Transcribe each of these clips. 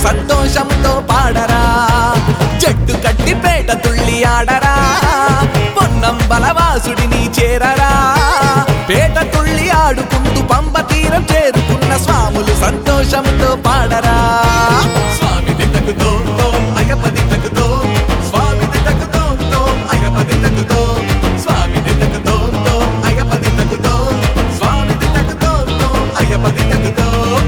సంతోషంతో పాడరా చెట్టు కట్టి పేట తుళ్ళి ఆడరా పొన్నం బలవాసుడిని చేరరా పేట తుళ్ళి ఆడుకుంటూ పంప తీరం చేరుకున్న స్వాములు సంతోషంతో పాడరా స్వామి దిద్దకుతో అయ్యప్పది తగ్గుతో స్వామి దిద్దకుతో అయ్యప్పది తగ్గుతో స్వామి దిద్దకుతో అయ్యప్పది తగ్గుతో స్వామి దిద్దకుతో అయ్యప్పది తగ్గుతో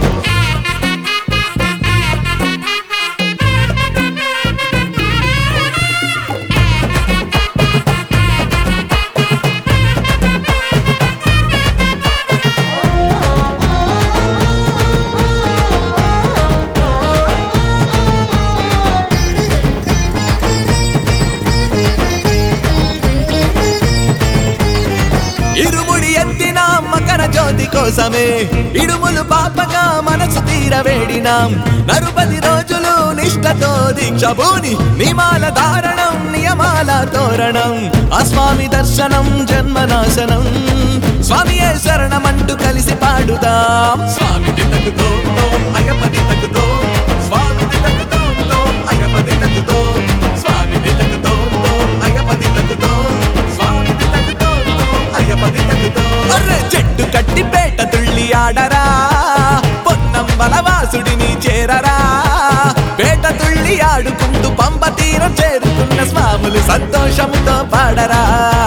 ఇరుముడి ఎత్తిన మకర జ్యోతి కోసమే ఇడుములు పాపగా మనసు తీర వేడినాం నరుపది రోజులు నిష్టతో దీక్ష భూని నిమాల ధారణం నియమాల తోరణం ఆ స్వామి దర్శనం జన్మనాశనం స్వామియే శరణమంటూ కలిసి పాడుదాం స్వామి తగ్గుతో అయ్యప్పది తగ్గుతో స్వామి తగ్గుతో అయ్యప్పది తగ్గుతో స్వామి తగ్గుతో అయ్యప్పది తగ్గుతో స్వామి తగ్గుతో అయ్యప్పది తగ్గుతో అర్రె చెట్టు కట్టి పేట తుళ్ళి ఆడరా పొన్నం బలవాసుడిని చేరరా పేట తుళ్ళి ఆడుకుంటూ పంప తీరం చేరుకున్న స్వాములు సంతోషంతో పాడరా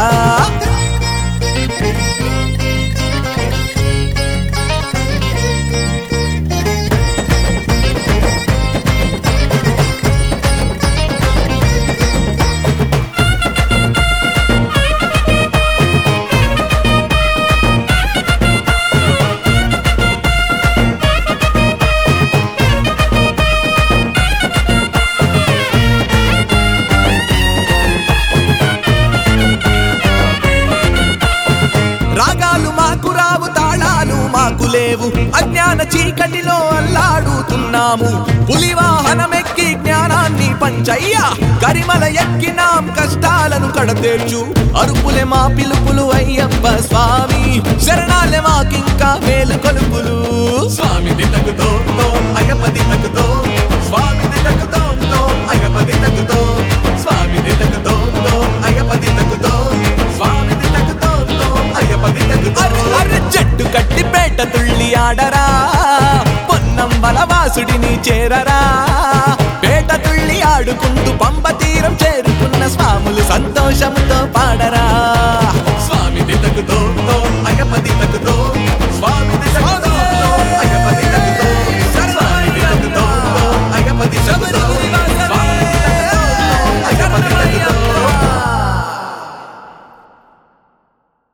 రాగాలు మాకు రావు తాళాలు మాకు లేవు అజ్ఞాన చీకటిలో అల్లాడుతున్నాము పులి వాహనమెక్కి జ్ఞానాన్ని పంచయ్యా కరిమల ఎక్కినాం కష్టాలను కడతేర్చు అరుపులే మా పిలుపులు అయ్యప్ప స్వామి శరణాలే మాకింకా వేలు కొలుపులు స్వామి తగ్గుతో అయ్యప్పది తగ్గుతో స్వామి తగ్గుతో అయ్యప్పది తగ్గుతో స్వామి తగ్గుతో అయ్యప్పది తగ్గుతో స్వామి తగ్గుతో అయ్యప్పది తగ్గుతో అర్రె చెట్టు కట్టి పేట తుళ్ళి ఆడరా పొన్నం బలవాసుడిని చేరరా పేట తుళ్ళి ఆడుకుంటూ పంప తీరం చేరుకున్న స్వాములు సంతోషంతో పాడరా స్వామి తగ్గుతో